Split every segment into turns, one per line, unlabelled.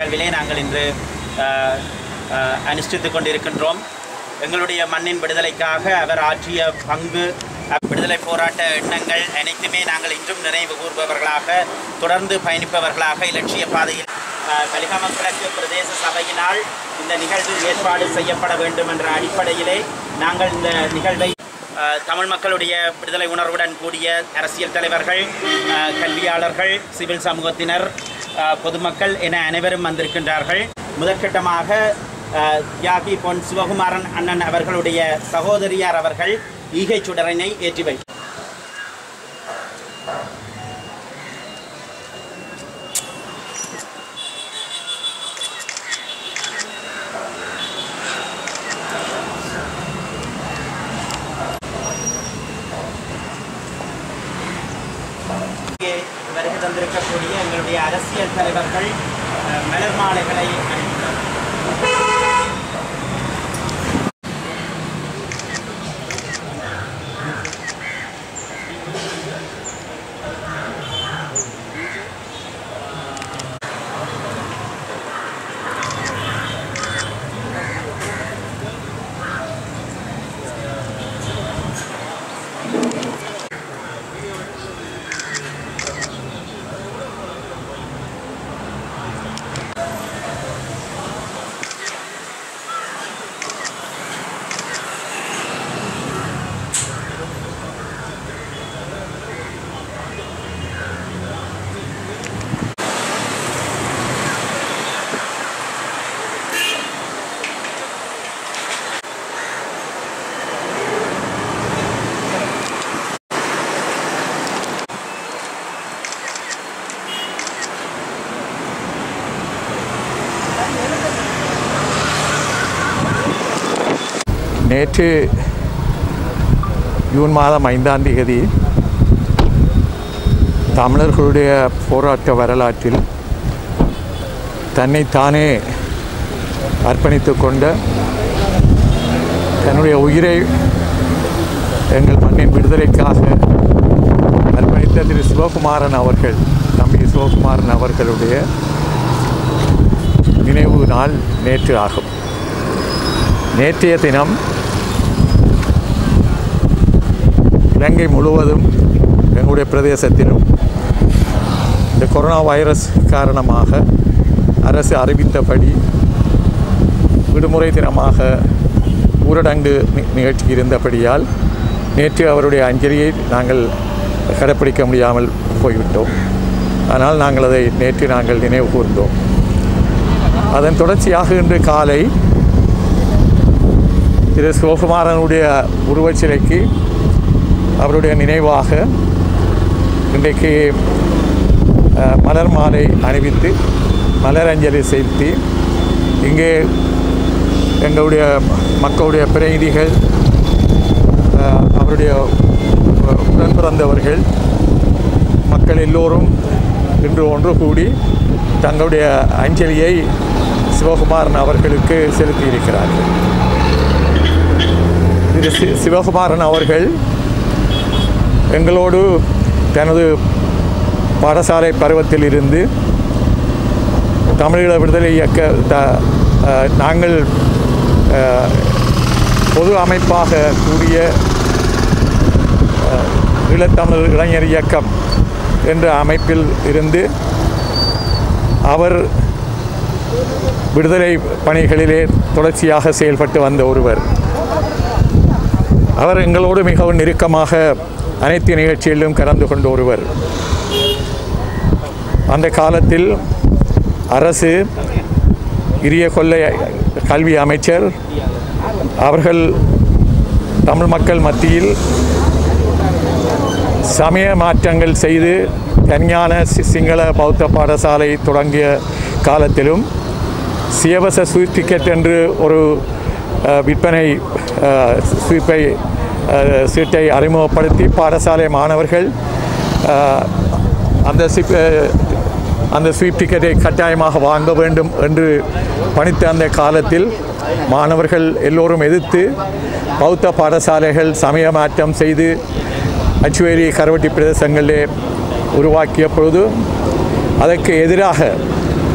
வாழ்விலே நாங்கள் இன்று அஹ், அஹ், அனுஷ்டித்துக் கொண்டிருக்கின்றோம் எங்களுடைய மண்ணின் விடுதலைக்காக அவர் ஆற்றிய பங்கு அஹ், விடுதலை போராட்ட எண்ணங்கள் அனைத்துமே நாங்கள் இன்றும் நினைவு கூர்பவர்களாக தொடர்ந்து பயணிப்பவர்களாக இலட்சிய பாதையில் அஹ், கலிகாமம் கிழக்கு பிரதேச சபையினால் இந்த நிகழ்வு ஏற்பாடு செய்யப்பட வேண்டும் என்ற அடிப்படையிலே நாங்கள் இந்த நிகழ்வை அஹ், தமிழ் மக்களுடைய விடுதலை உணர்வுடன் கூடிய அரசியல் தலைவர்கள் அஹ், கல்வியாளர்கள் சிவில் சமூகத்தினர் அஹ், பொதுமக்கள் என அனைவரும் வந்திருக்கின்றார்கள் முதற்கட்டமாக அஹ், தியாகி பொன் சிவகுமாரன் அண்ணன் அவர்களுடைய சகோதரியார் அவர்கள் ஈகை சுடரினை ஏற்றி வை இங்கே வருகை தந்திருக்கக்கூடிய எங்களுடைய அரசியல் தலைவர்கள் அஹ், மலர் மாலைகளை அணிவித்தார்
நேற்று ஜூன் மாதம் ஐந்தாம் தேதி தமிழர்களுடைய போராட்ட வரலாற்றில் தன்னைத்தானே அர்ப்பணித்து கொண்ட தன்னுடைய உயிரை எங்கள் மண்ணின் விடுதலைக்காக அர்ப்பணித்த திரு சிவகுமாரன் அவர்கள் தம்பி சிவகுமாரன் அவர்களுடைய நினைவு நாள் நேற்று ஆகும் நேற்றைய தினம் இலங்கை முழுவதும் எங்களுடைய பிரதேசத்திலும் இந்த கொரோனா வைரஸ் காரணமாக அரசு அறிவித்தபடி விடுமுறை தினமாக ஊரடங்கு நி- நிகழ்ச்சி இருந்தபடியால் நேற்று அவருடைய அஞ்சலியை நாங்கள் கடைப்பிடிக்க முடியாமல் போய்விட்டோம் ஆனால் நாங்கள் அதை நேற்று நாங்கள் நினைவு கூர்ந்தோம் அதன் தொடர்ச்சியாக இன்று காலை திரு சிவகுமாரனுடைய உருவச்சிலைக்கு அவருடைய நினைவாக இன்றைக்கு அஹ், மலர் மாலை அணிவித்து மலர் அஞ்சலி செலுத்தி இங்கே எங்களுடைய மக்களுடைய பிரதிநிதிகள் அஹ், அவருடைய உ- உடன் பிறந்தவர்கள் மக்கள் எல்லோரும் இன்று ஒன்று கூடி தங்களுடைய அஞ்சலியை சிவகுமாரன் அவர்களுக்கு செலுத்தியிருக்கிறார்கள் திரு சி சிவகுமாரன் அவர்கள் எங்களோடு தனது பாடசாலை பருவத்தில் இருந்து தமிழீழ விடுதலை இயக்க த அஹ், நாங்கள் அஹ், பொது அமைப்பாக கூடிய அஹ், ஈழத்தமிழ் இளைஞர் இயக்கம் என்ற அமைப்பில் இருந்து அவர் விடுதலை பணிகளிலே தொடர்ச்சியாக செயல்பட்டு வந்த ஒருவர் அவர் எங்களோடு மிகவும் நெருக்கமாக அனைத்து நிகழ்ச்சிகளிலும் கலந்து கொண்ட ஒருவர் அந்த காலத்தில் அரசு இரிய கொள்ளை கல்வி அமைச்சர் அவர்கள் தமிழ் மக்கள் மத்தியில் சமய மாற்றங்கள் செய்து தனியான சி- சிங்கள பௌத்த பாடசாலை தொடங்கிய காலத்திலும் சியவச ஸ்வீட் டிக்கெட் என்று ஒரு அஹ், விற்பனை அஹ், ஸ்வீப்பை அஹ், சீட்டை அறிமுகப்படுத்தி பாடசாலை மாணவர்கள் அஹ், அந்த சிப் அஹ், அந்த ஸ்வீப் டிக்கெட்டை கட்டாயமாக வாங்க வேண்டும் என்று பணித்த அந்த காலத்தில் மாணவர்கள் எல்லோரும் எதிர்த்து பௌத்த பாடசாலைகள் சமய மாற்றம் செய்து அச்சுவேரி கரவட்டி பிரதேசங்களிலே உருவாக்கிய பொழுது அதற்கு எதிராக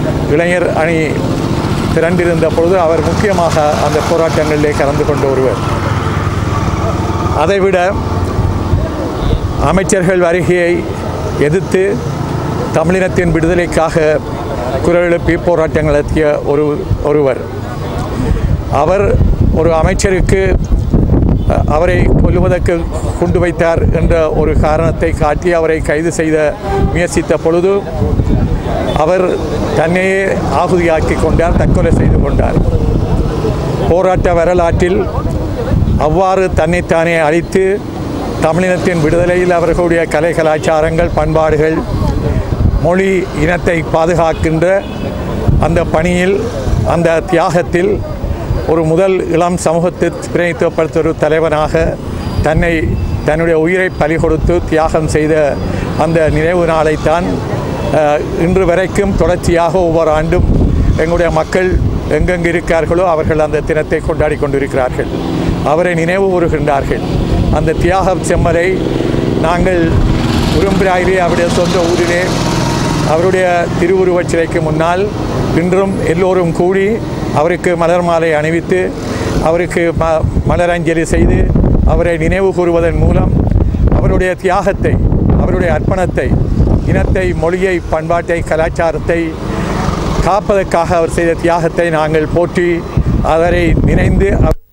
இளைஞர் அணி திரண்டிருந்த பொழுது அவர் முக்கியமாக அந்த போராட்டங்களிலே கலந்து கொண்ட ஒருவர் அதைவிட அமைச்சர்கள் வருகையை எதிர்த்து தமிழினத்தின் விடுதலைக்காக குரல் எழுப்பி போராட்டங்கள் நடத்திய ஒரு ஒருவர் அவர் ஒரு அமைச்சருக்கு அ, அவரை கொல்லுவதற்கு கொண்டு வைத்தார் என்ற ஒரு காரணத்தை காட்டி அவரை கைது செய்த முயற்சித்த பொழுது அவர் தன்னையே ஆகுதியாக்கி கொண்டார் தற்கொலை செய்து கொண்டார் போராட்ட வரலாற்றில் அவ்வாறு தன்னைத்தானே அழித்து தமிழினத்தின் விடுதலையில் அவர்களுடைய கலை கலாச்சாரங்கள் பண்பாடுகள் மொழி இனத்தை பாதுகாக்கின்ற அந்த பணியில் அந்த தியாகத்தில் ஒரு முதல் இளம் சமூகத்தை பிரதிநிதித்துவப்படுத்த ஒரு தலைவனாக தன்னை தன்னுடைய உயிரை பலி கொடுத்து தியாகம் செய்த அந்த நினைவு நாளைத்தான் அஹ், இன்று வரைக்கும் தொடர்ச்சியாக ஒவ்வொரு ஆண்டும் எங்களுடைய மக்கள் எங்கெங்கு இருக்கார்களோ அவர்கள் அந்த தினத்தை கொண்டாடி கொண்டிருக்கிறார்கள் அவரை நினைவு கூறுகின்றார்கள் அந்த தியாக செம்மலை நாங்கள் உரும்பிராயிலே அவருடைய சொந்த ஊரிலே அவருடைய திருவுருவச் சிலைக்கு முன்னால் இன்றும் எல்லோரும் கூடி அவருக்கு மலர் மாலை அணிவித்து அவருக்கு ம மலரஞ்சலி செய்து அவரை நினைவு கூறுவதன் மூலம் அவருடைய தியாகத்தை அவருடைய அர்ப்பணத்தை இனத்தை மொழியை பண்பாட்டை கலாச்சாரத்தை காப்பதற்காக அவர் செய்த தியாகத்தை நாங்கள் போற்றி அவரை நினைந்து அவர்